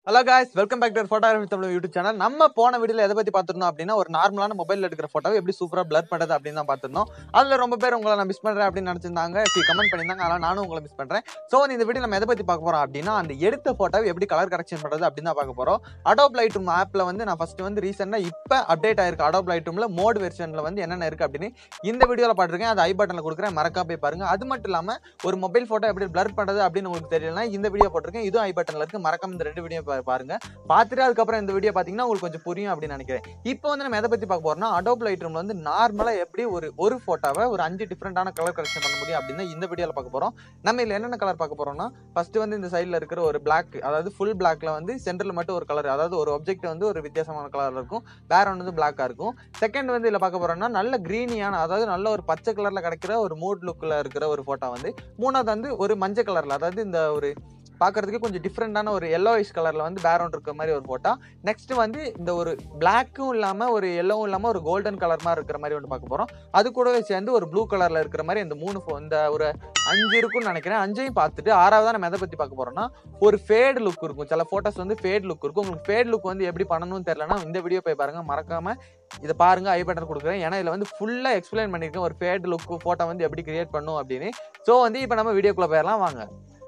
hello guys welcome back to photography Tamil YouTube channel நம்ம போன வீடியோல எதை பத்தி பார்த்திருந்தோம் அப்படின்னா ஒரு நார்மலான மொபைல் எடுக்கிற போட்டோவை எப்படி சூப்பரா பிளர் பண்றது அப்படின்னு தான் பார்த்திருந்தோம் அதுல ரொம்ப பேர் உங்களை நான் மிஸ் பண்றேன் அப்படின்னு நினைச்சிருந்தாங்க கமெண்ட் பண்ணியிருந்தாங்க அதனால நானும் உங்களை மிஸ் பண்றேன் ஸோ இந்த வீடியோ நம்ம எதை பத்தி பார்க்க போறோம் அப்படின்னா அந்த எடுத்த போட்டோவை எப்படி கலர் கரெக்ஷன் பண்றது அப்படின்னு தான் பார்க்க போறோம் அடோப் லைட்ரூம் ஆப்ல வந்து நான் ஃபர்ஸ்ட் வந்து ரீசெண்டா இப்போ அப்டேட் ஆயிருக்கு அடோப் லைட்ரூம்ல மோட் வெர்ஷன்ல வந்து என்னென்ன இருக்கு அப்படின்னு இந்த வீடியோல பாட்டிருக்கேன் அது ஐ பட்டன்ல கொடுக்குறேன் மறக்காம போய் பாருங்க அது மட்டும் இல்லாம ஒரு மொபைல் போட்டோ எப்படி பிளர் பண்றது அப்படின்னு உங்களுக்கு தெரியலனா இந்த வீடியோ போட்டிருக்கேன் இதுவும் ஐ பட்டன்ல இருக்கு மறக்காம இந்த ரெண்டு வீடியோ பாருங்க பார்த்துட்டு அதுக்கப்புறம் இந்த வீடியோ பார்த்தீங்கன்னா உங்களுக்கு கொஞ்சம் புரியும் அப்படின்னு நினைக்கிறேன் இப்போ வந்து நம்ம எதை பற்றி பார்க்க போறோம்னா அடோப் லைட் ரூம்ல வந்து நார்மலாக எப்படி ஒரு ஒரு ஃபோட்டோவை ஒரு அஞ்சு டிஃப்ரெண்டான கலர் கரெக்ஷன் பண்ண முடியும் அப்படின்னு தான் இந்த வீடியோவில் பார்க்க போகிறோம் நம்ம இதில் என்னென்ன கலர் பார்க்க போறோம்னா ஃபர்ஸ்ட் வந்து இந்த சைடில் இருக்கிற ஒரு பிளாக் அதாவது ஃபுல் பிளாக்ல வந்து சென்டரில் மட்டும் ஒரு கலர் அதாவது ஒரு ஆப்ஜெக்ட் வந்து ஒரு வித்தியாசமான கலர்ல இருக்கும் வேற ஒன்று வந்து பிளாக்காக இருக்கும் செகண்ட் வந்து இதில் பார்க்க போறோம்னா நல்ல க்ரீனியான அதாவது நல்ல ஒரு பச்சை கலரில் கிடைக்கிற ஒரு மூட் லுக்கில் இருக்கிற ஒரு ஃபோட்டோ வந்து மூணாவது வந்து ஒரு மஞ்சள் கலரில் அதாவது இந்த ஒரு பார்க்கறதுக்கு கொஞ்சம் டிஃப்ரெண்டான ஒரு எல்லோயிஷ் கலரில் வந்து பேக்ரவுண்ட் இருக்கிற மாதிரி ஒரு ஃபோட்டோ நெக்ஸ்ட் வந்து இந்த ஒரு பிளாக்கும் இல்லாமல் ஒரு எல்லோவும் இல்லாமல் ஒரு கோல்டன் கலர் மாதிரி இருக்கிற மாதிரி ஒன்று பார்க்க போகிறோம் அது கூடவே சேர்ந்து ஒரு ப்ளூ கலரில் இருக்கிற மாதிரி இந்த மூணு pho- இந்த ஒரு அஞ்சு இருக்கும்னு நினைக்கிறேன் அஞ்சையும் பார்த்துட்டு ஆறாவதா நம்ம எதை பற்றி பார்க்க போகிறோம்னா ஒரு ஃபேட் லுக் இருக்கும் சில ஃபோட்டோஸ் வந்து ஃபேட் லுக் இருக்கும் உங்களுக்கு ஃபேட் லுக் வந்து எப்படி பண்ணணும்னு தெரியலனா இந்த வீடியோ போய் பாருங்க மறக்காம இதை பாருங்க ஐ பட்டன் கொடுக்குறேன் ஏன்னா இதில் வந்து ஃபுல்லாக எக்ஸ்பிளைன் பண்ணியிருக்கேன் ஒரு ஃபேட் லுக் ஃபோட்டோ வந்து எப்படி கிரியேட் பண்ணும் அப்படின்னு ஸோ வந்து இப்போ நம்ம வீடியோக்குள்ளே போயிடலாம் வாங்க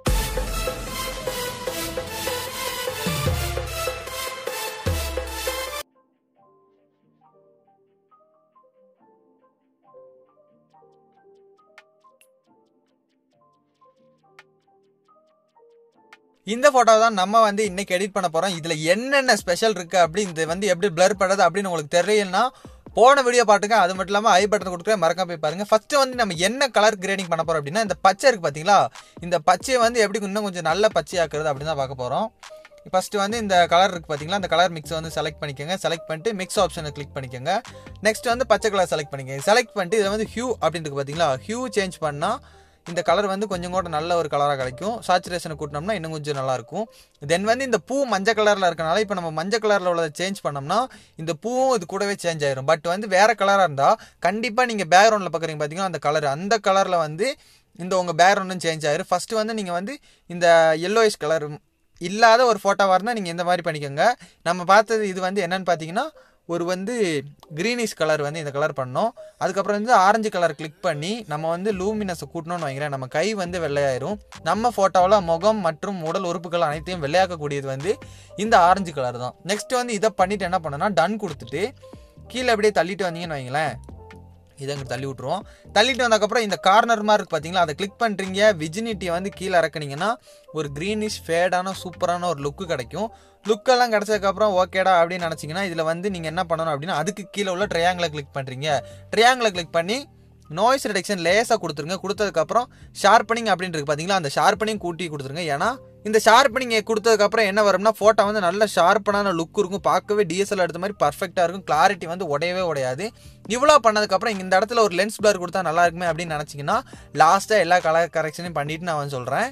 இந்த போட்டோ தான் நம்ம வந்து இன்னைக்கு எடிட் பண்ண போறோம் இதுல என்னென்ன ஸ்பெஷல் இருக்கு அப்படி இது வந்து எப்படி பிளர் பண்றது அப்படின்னு உங்களுக்கு தெரியலனா போன வீடியோ பாட்டுங்க அது மட்டும் இல்லாமல் ஐ பட்டன் கொடுக்குறேன் மறக்காம போய் பாருங்க ஃபர்ஸ்ட் வந்து நம்ம என்ன கலர் கிரேடிங் பண்ண போறோம் அப்படின்னா இந்த பச்சை இருக்கு பாத்தீங்களா இந்த பச்சையை வந்து எப்படி இன்னும் கொஞ்சம் நல்ல பச்சையாக்குறது அப்படின்னு தான் பார்க்க போறோம் ஃபர்ஸ்ட் வந்து இந்த கலர் இருக்கு பாத்தீங்களா அந்த கலர் மிக்ஸ் வந்து செலக்ட் பண்ணிக்கோங்க செலக்ட் பண்ணிட்டு மிக்ஸ் ஆப்ஷனை கிளிக் பண்ணிக்கோங்க நெக்ஸ்ட் வந்து பச்சை கலர் செலக்ட் பண்ணிக்கோங்க செலக்ட் பண்ணிட்டு இதை வந்து ஹியூ அப்படின்னு இருக்கு பாத்தீங்களா ஹியூ சேஞ்ச் பண்ணா இந்த கலர் வந்து கொஞ்சம் கூட நல்ல ஒரு கலராக கிடைக்கும் சாச்சுரேஷனை கூட்டினோம்னா இன்னும் கொஞ்சம் நல்லா இருக்கும் தென் வந்து இந்த பூ மஞ்சள் கலரில் இருக்கனால இப்போ நம்ம மஞ்சள் கலரில் உள்ளதை சேஞ்ச் பண்ணோம்னா இந்த பூவும் இது கூடவே சேஞ்ச் ஆயிரும் பட் வந்து வேற கலராக இருந்தால் கண்டிப்பாக நீங்கள் பேக்ரவுண்டில் பார்க்குறீங்க பார்த்தீங்கன்னா அந்த கலர் அந்த கலரில் வந்து இந்த உங்கள் பேக்ரவுண்டும் சேஞ்ச் ஆயிரும் ஃபர்ஸ்ட் வந்து நீங்கள் வந்து இந்த எல்லோயிஷ் கலர் இல்லாத ஒரு ஃபோட்டோவாக இருந்தால் நீங்கள் இந்த மாதிரி பண்ணிக்கோங்க நம்ம பார்த்தது இது வந்து என்னன்னு பார்த்தீங்கன்னா ஒரு வந்து க்ரீனிஷ் கலர் வந்து இந்த கலர் பண்ணோம் அதுக்கப்புறம் வந்து ஆரஞ்சு கலர் கிளிக் பண்ணி நம்ம வந்து லூமினஸை கூட்டணும்னு வைக்கிறேன் நம்ம கை வந்து வெள்ளையாயிரும் நம்ம ஃபோட்டோவில் முகம் மற்றும் உடல் உறுப்புகள் அனைத்தையும் வெள்ளையாக்கக்கூடியது வந்து இந்த ஆரஞ்சு கலர் தான் நெக்ஸ்ட் வந்து இதை பண்ணிட்டு என்ன பண்ணனா டன் கொடுத்துட்டு கீழே அப்படியே தள்ளிட்டு வந்தீங்கன்னு வைங்களேன் இதை அங்கே தள்ளி விட்ருவோம் தள்ளிட்டு வந்ததுக்கப்புறம் இந்த கார்னர் மாதிரி இருக்கு பார்த்தீங்களா அதை கிளிக் பண்ணுறீங்க விஜினிட்டியை வந்து கீழே இறக்குனீங்கன்னா ஒரு க்ரீனிஷ் ஃபேடான சூப்பரான ஒரு லுக்கு கிடைக்கும் லுக்கெல்லாம் கிடச்சதுக்கப்புறம் ஓகேடா அப்படின்னு நினச்சிங்கன்னா இதில் வந்து நீங்கள் என்ன பண்ணணும் அப்படின்னா அதுக்கு கீழே உள்ள ட்ரையாங்கிளை கிளிக் பண்ணுறீங்க ட்ரையாங்கிளை கிளிக் பண்ணி நாய்ஸ் ரிடக்ஷன் லேஸாக கொடுத்துருங்க கொடுத்ததுக்கப்புறம் ஷார்ப்பனிங் அப்படின்னு இருக்கு பார்த்தீங்களா அந்த ஷார்ப்பனிங் கூட்டி கொடுத்துருங்க ஏன்னா இந்த ஷார்ப்பனிங் கொடுத்ததுக்கப்புறம் என்ன வரும்னா ஃபோட்டோ வந்து நல்ல ஷார்ப்பனான லுக் இருக்கும் பார்க்கவே டிஎஸ்எல் எடுத்த மாதிரி பர்ஃபெக்டாக இருக்கும் கிளாரிட்டி வந்து உடையவே உடையாது இவ்வளோ பண்ணதுக்கப்புறம் இந்த இடத்துல ஒரு லென்ஸ் பிளர் கொடுத்தா நல்லா இருக்குமே அப்படின்னு நினச்சிங்கன்னா லாஸ்ட்டாக எல்லா கலர் கரெக்ஷனையும் பண்ணிட்டு நான் வந்து சொல்கிறேன்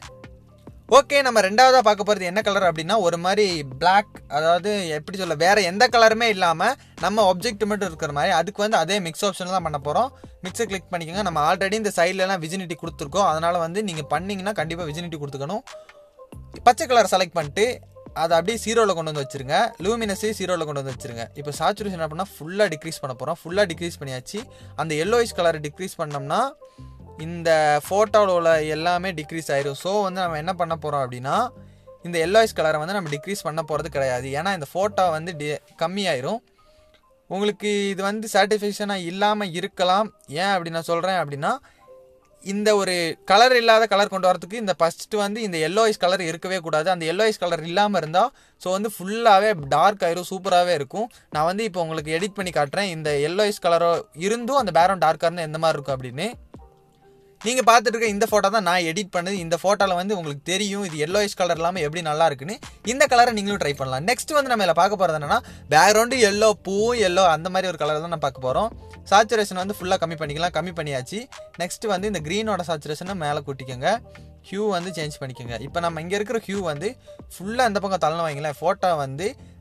ஓகே நம்ம ரெண்டாவதாக பார்க்க போகிறது என்ன கலர் அப்படின்னா ஒரு மாதிரி பிளாக் அதாவது எப்படி சொல்ல வேற எந்த கலருமே இல்லாமல் நம்ம ஆப்ஜெக்ட் மட்டும் இருக்கிற மாதிரி அதுக்கு வந்து அதே மிக்ஸ் ஆப்ஷன் தான் பண்ண போகிறோம் மிக்ஸை கிளிக் பண்ணிக்கோங்க நம்ம ஆல்ரெடி இந்த சைட்லலாம் விஜினிட்டி கொடுத்துருக்கோம் அதனால் வந்து நீங்கள் பண்ணீங்கன்னா கண்டிப்பாக விஜினிட்டி கொடுத்துக்கணும் பச்சை கலர் செலக்ட் பண்ணிட்டு அதை அப்படியே ஜீரோவில் கொண்டு வந்து வச்சிருங்க லூமினஸே ஜீரோவில் கொண்டு வந்து வச்சிருங்க இப்போ சாச்சுரேஷன் என்ன பண்ணால் ஃபுல்லாக டிக்ரீஸ் பண்ண போகிறோம் ஃபுல்லாக டிக்ரீஸ் பண்ணியாச்சு அந்த எல்லோயிஷ் கலரை டிக்ரீஸ் பண்ணோம்னா இந்த ஃபோட்டோவில் உள்ள எல்லாமே டிக்ரீஸ் ஆயிரும் ஸோ வந்து நம்ம என்ன பண்ண போகிறோம் அப்படின்னா இந்த எல்லோயிஷ் கலரை வந்து நம்ம டிக்ரீஸ் பண்ண போகிறது கிடையாது ஏன்னா இந்த ஃபோட்டோ வந்து டி கம்மியாயிரும் உங்களுக்கு இது வந்து சாட்டிஸ்ஃபேக்ஷனாக இல்லாமல் இருக்கலாம் ஏன் அப்படி நான் சொல்கிறேன் அப்படின்னா இந்த ஒரு கலர் இல்லாத கலர் கொண்டு வரதுக்கு இந்த ஃபஸ்ட்டு வந்து இந்த எல்லோயிஷ் கலர் இருக்கவே கூடாது அந்த எல்லோயிஷ் கலர் இல்லாமல் இருந்தால் ஸோ வந்து ஃபுல்லாகவே டார்க் ஆயிரும் சூப்பராகவே இருக்கும் நான் வந்து இப்போ உங்களுக்கு எடிட் பண்ணி காட்டுறேன் இந்த எல்லோயிஷ் கலரோ இருந்தும் அந்த பேரம் டார்க்காக இருந்தால் எந்த மாதிரி இருக்கும் அப்படின்னு நீங்கள் பார்த்துட்டு இருக்க இந்த ஃபோட்டோ தான் நான் எடிட் பண்ணது இந்த ஃபோட்டோவில் வந்து உங்களுக்கு தெரியும் இது எல்லோயிஷ் கலர் இல்லாமல் எப்படி நல்லா இருக்குன்னு இந்த கலரை நீங்களும் ட்ரை பண்ணலாம் நெக்ஸ்ட் வந்து நம்ம இதில் பார்க்க போகிறது என்னன்னா பேக்ரவுண்டு எல்லோ பூவும் எல்லோ அந்த மாதிரி ஒரு கலர் தான் நான் பார்க்க போகிறோம் சாச்சுரேஷன் வந்து ஃபுல்லாக கம்மி பண்ணிக்கலாம் கம்மி பண்ணியாச்சு நெக்ஸ்ட் வந்து இந்த க்ரீனோட சாச்சுரேஷனை மேலே கூட்டிக்கோங்க ஹியூ வந்து சேஞ்ச் பண்ணிக்கோங்க இப்போ நம்ம இங்கே இருக்கிற ஹியூ வந்து ஃபுல்லாக இந்த பக்கம் தள்ளணும் வைங்களேன் ஃபோட்டோ வந்து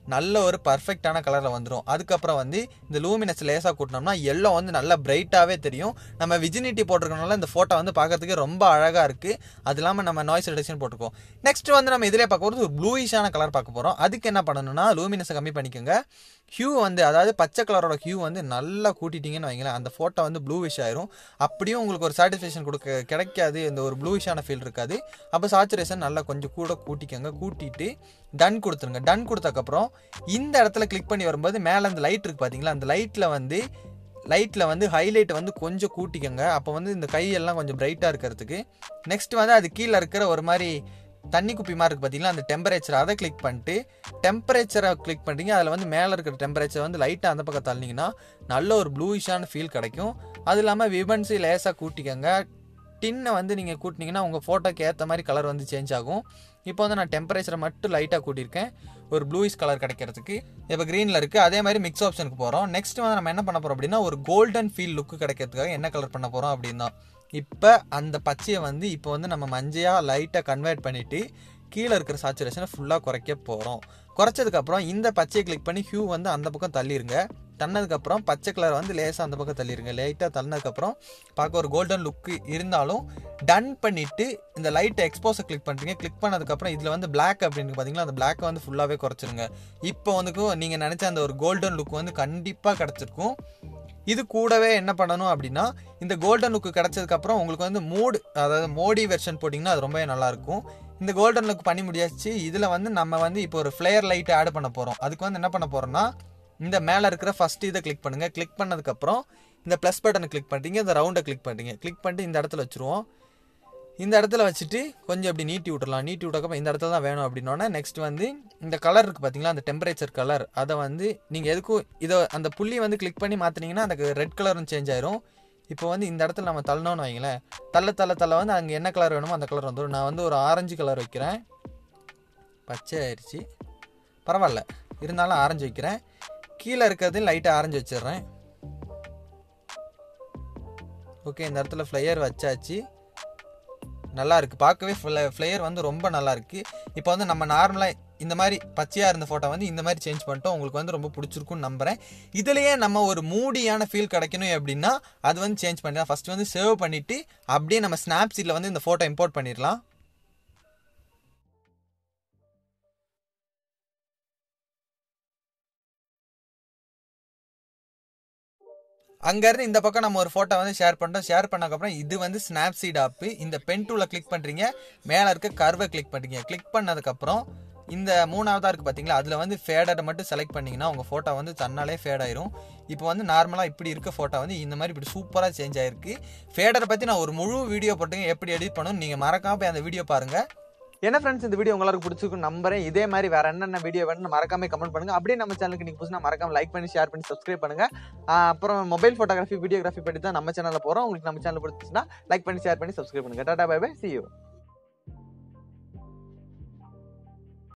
நல்ல ஒரு பர்ஃபெக்டான கலரில் வந்துடும் அதுக்கப்புறம் வந்து இந்த லூமினஸ் லேசாக கூட்டினோம்னா எல்லோ வந்து நல்லா பிரைட்டாகவே தெரியும் நம்ம விஜினிட்டி போட்டிருக்கனால இந்த ஃபோட்டோ வந்து பார்க்கறதுக்கு ரொம்ப அழகாக இருக்குது அது இல்லாமல் நம்ம நாய்ஸ் ரிடக்ஷன் போட்டுருக்கோம் நெக்ஸ்ட் வந்து நம்ம இதிலே பார்க்க போகிறது ஒரு ப்ளூயிஷான கலர் பார்க்க போகிறோம் அதுக்கு என்ன பண்ணணும்னா லூமினஸை கம்மி பண்ணிக்கோங்க ஹியூ வந்து அதாவது பச்சை கலரோட ஹியூ வந்து நல்லா கூட்டிட்டீங்கன்னு வைங்களேன் அந்த ஃபோட்டோ வந்து ப்ளூவிஷ் ஆயிரும் அப்படியும் உங்களுக்கு ஒரு சாட்டிஸ்ஃபேக்ஷன் கொடுக்க கிடைக்காது இந்த ஒரு ப்ளூவிஷான ஃபீல் இருக்காது அப்போ சாச்சுரேஷன் நல்லா கொஞ்சம் கூட கூட்டிக்கோங்க கூட்டிட்டு டன் கொடுத்துருங்க டன் கொடுத்தக்கப்புறம் இந்த இடத்துல கிளிக் பண்ணி வரும்போது மேலே அந்த லைட் இருக்குது பார்த்தீங்களா அந்த லைட்டில் வந்து லைட்டில் வந்து ஹைலைட் வந்து கொஞ்சம் கூட்டிக்கோங்க அப்போ வந்து இந்த கையெல்லாம் கொஞ்சம் பிரைட்டாக இருக்கிறதுக்கு நெக்ஸ்ட் வந்து அது கீழே இருக்கிற ஒரு மாதிரி தண்ணி குப்பி மாதிரி இருக்குது பார்த்தீங்களா அந்த டெம்பரேச்சர் அதை கிளிக் பண்ணிட்டு டெம்பரேச்சரை கிளிக் பண்ணுறீங்க அதில் வந்து மேலே இருக்கிற டெம்பரேச்சர் வந்து லைட்டாக அந்த பக்கம் தள்ளினீங்கன்னா நல்ல ஒரு ப்ளூயிஷான ஃபீல் கிடைக்கும் அது இல்லாமல் விபன்ஸு லேசாக கூட்டிக்கோங்க டின்னை வந்து நீங்கள் கூட்டினீங்கன்னா உங்கள் ஃபோட்டோக்கு ஏற்ற மாதிரி கலர் வந்து சேஞ்ச் ஆகும் இப்போ வந்து நான் டெம்பரேச்சரை மட்டும் லைட்டாக கூட்டியிருக்கேன் ஒரு ப்ளூயிஷ் கலர் கிடைக்கிறதுக்கு இப்போ க்ரீனில் இருக்குது அதே மாதிரி மிக்ஸ் ஆப்ஷனுக்கு போகிறோம் நெக்ஸ்ட் வந்து நம்ம என்ன பண்ண போகிறோம் அப்படின்னா ஒரு கோல்டன் ஃபீல் லுக்கு கிடைக்கிறதுக்காக என்ன கலர் பண்ண போகிறோம் அப்படின்னா இப்போ அந்த பச்சையை வந்து இப்போ வந்து நம்ம மஞ்சையாக லைட்டாக கன்வெர்ட் பண்ணிவிட்டு கீழே இருக்கிற சாச்சுரேஷனை ஃபுல்லாக குறைக்க போகிறோம் குறைச்சதுக்கப்புறம் இந்த பச்சையை கிளிக் பண்ணி ஹியூ வந்து அந்த பக்கம் தள்ளிருங்க தன்னதுக்கப்புறம் பச்சை கலர் வந்து லேசாக அந்த பக்கம் தள்ளிருங்க லைட்டாக தள்ளினதுக்கப்புறம் பார்க்க ஒரு கோல்டன் லுக்கு இருந்தாலும் டன் பண்ணிவிட்டு இந்த லைட்டை எக்ஸ்போஸை கிளிக் பண்ணுறீங்க கிளிக் பண்ணதுக்கப்புறம் இதில் வந்து பிளாக் அப்படின்னு பார்த்தீங்களா அந்த பிளாக்கை வந்து ஃபுல்லாகவே குறைச்சிருங்க இப்போ வந்து நீங்கள் நினச்ச அந்த ஒரு கோல்டன் லுக் வந்து கண்டிப்பாக கிடச்சிருக்கும் இது கூடவே என்ன பண்ணணும் அப்படின்னா இந்த கோல்டன் லுக்கு கிடச்சதுக்கப்புறம் உங்களுக்கு வந்து மூடு அதாவது மோடி வெர்ஷன் போட்டிங்கன்னா அது ரொம்பவே நல்லாயிருக்கும் இந்த கோல்டன் லுக் பண்ணி முடியாச்சு இதில் வந்து நம்ம வந்து இப்போ ஒரு ஃப்ளேயர் லைட்டை ஆட் பண்ண போகிறோம் அதுக்கு வந்து என்ன பண்ண போகிறோம்னா இந்த மேலே இருக்கிற ஃபஸ்ட் இதை கிளிக் பண்ணுங்கள் கிளிக் பண்ணதுக்கப்புறம் இந்த ப்ளஸ் பட்டனை கிளிக் பண்ணுறீங்க இந்த ரவுண்டை கிளிக் பண்ணுறீங்க கிளிக் பண்ணிட்டு இந்த இடத்துல வச்சுருவோம் இந்த இடத்துல வச்சுட்டு கொஞ்சம் அப்படி நீட்டி விட்டுறலாம் நீட்டி விட்டக்கப்புறம் இந்த இடத்துல தான் வேணும் அப்படின்னோடனே நெக்ஸ்ட் வந்து இந்த கலர் இருக்குது பார்த்தீங்களா அந்த டெம்பரேச்சர் கலர் அதை வந்து நீங்கள் எதுக்கும் இதை அந்த புள்ளி வந்து கிளிக் பண்ணி மாற்றினீங்கன்னா அந்த ரெட் கலரும் சேஞ்ச் ஆயிரும் இப்போ வந்து இந்த இடத்துல நம்ம தள்ளணும்னு வைங்களேன் தள்ள தள்ள தள்ள வந்து அங்கே என்ன கலர் வேணுமோ அந்த கலர் வந்துடும் நான் வந்து ஒரு ஆரஞ்சு கலர் வைக்கிறேன் பச்சை ஆயிடுச்சு பரவாயில்ல இருந்தாலும் ஆரஞ்சு வைக்கிறேன் கீழே இருக்கிறது லைட்டாக ஆரஞ்சு வச்சிடுறேன் ஓகே இந்த இடத்துல ஃப்ளையர் வச்சாச்சு நல்லா இருக்குது பார்க்கவே ஃப்ளேயர் வந்து ரொம்ப நல்லா இருக்குது இப்போ வந்து நம்ம நார்மலாக இந்த மாதிரி பச்சையாக இருந்த ஃபோட்டோ வந்து இந்த மாதிரி சேஞ்ச் பண்ணிட்டோம் உங்களுக்கு வந்து ரொம்ப பிடிச்சிருக்குன்னு நம்புகிறேன் இதுலேயே நம்ம ஒரு மூடியான ஃபீல் கிடைக்கணும் அப்படின்னா அது வந்து சேஞ்ச் பண்ணிடலாம் ஃபஸ்ட்டு வந்து சேவ் பண்ணிவிட்டு அப்படியே நம்ம ஸ்னாப்சீட்டில் வந்து இந்த ஃபோட்டோ இம்போர்ட் பண்ணிடலாம் அங்கேருந்து இந்த பக்கம் நம்ம ஒரு ஃபோட்டோ வந்து ஷேர் பண்ணிட்டோம் ஷேர் பண்ணக்கப்புறம் இது வந்து ஸ்னாப்சீட் ஆப்பு இந்த பென் டூவில் கிளிக் பண்ணுறீங்க மேலே இருக்க கர்வை கிளிக் பண்ணுறீங்க கிளிக் பண்ணதுக்கப்புறம் இந்த மூணாவதாக இருக்குது பார்த்தீங்களா அதில் வந்து ஃபேடரை மட்டும் செலக்ட் பண்ணிங்கன்னா உங்கள் ஃபோட்டோ வந்து தன்னாலே ஃபேட் ஆயிரும் இப்போ வந்து நார்மலாக இப்படி இருக்க ஃபோட்டோ வந்து இந்த மாதிரி இப்படி சூப்பராக சேஞ்ச் ஆயிருக்கு ஃபேடரை பற்றி நான் ஒரு முழு வீடியோ போட்டுங்க எப்படி எடிட் பண்ணணும் நீங்கள் மறக்காம போய் அந்த வீடியோ பாருங்கள் என்ன ஃப்ரெண்ட்ஸ் இந்த வீடியோ உங்களுக்கு பிடிச்சிருக்கும் நம்புறேன் இதே மாதிரி வேற என்னென்ன வீடியோ வேணும் மறக்காம கமெண்ட் பண்ணுங்க அப்படியே நம்ம சேனலுக்கு நீங்க புதுசுனா மறக்காம லைக் பண்ணி ஷேர் பண்ணி சப்ஸ்கிரைப் பண்ணுங்க ஆஹ் அப்புறம் மொபைல் ஃபோட்டோகிராஃபி வீடியோகிராஃபி பற்றி தான் நம்ம சேனலில் போகிறோம் உங்களுக்கு நம்ம சேனல் பிடிச்சிச்சுன்னா லைக் பண்ணி ஷேர் பண்ணி சப்ஸ்கிரைப் பண்ணுங்க tata bye bye see you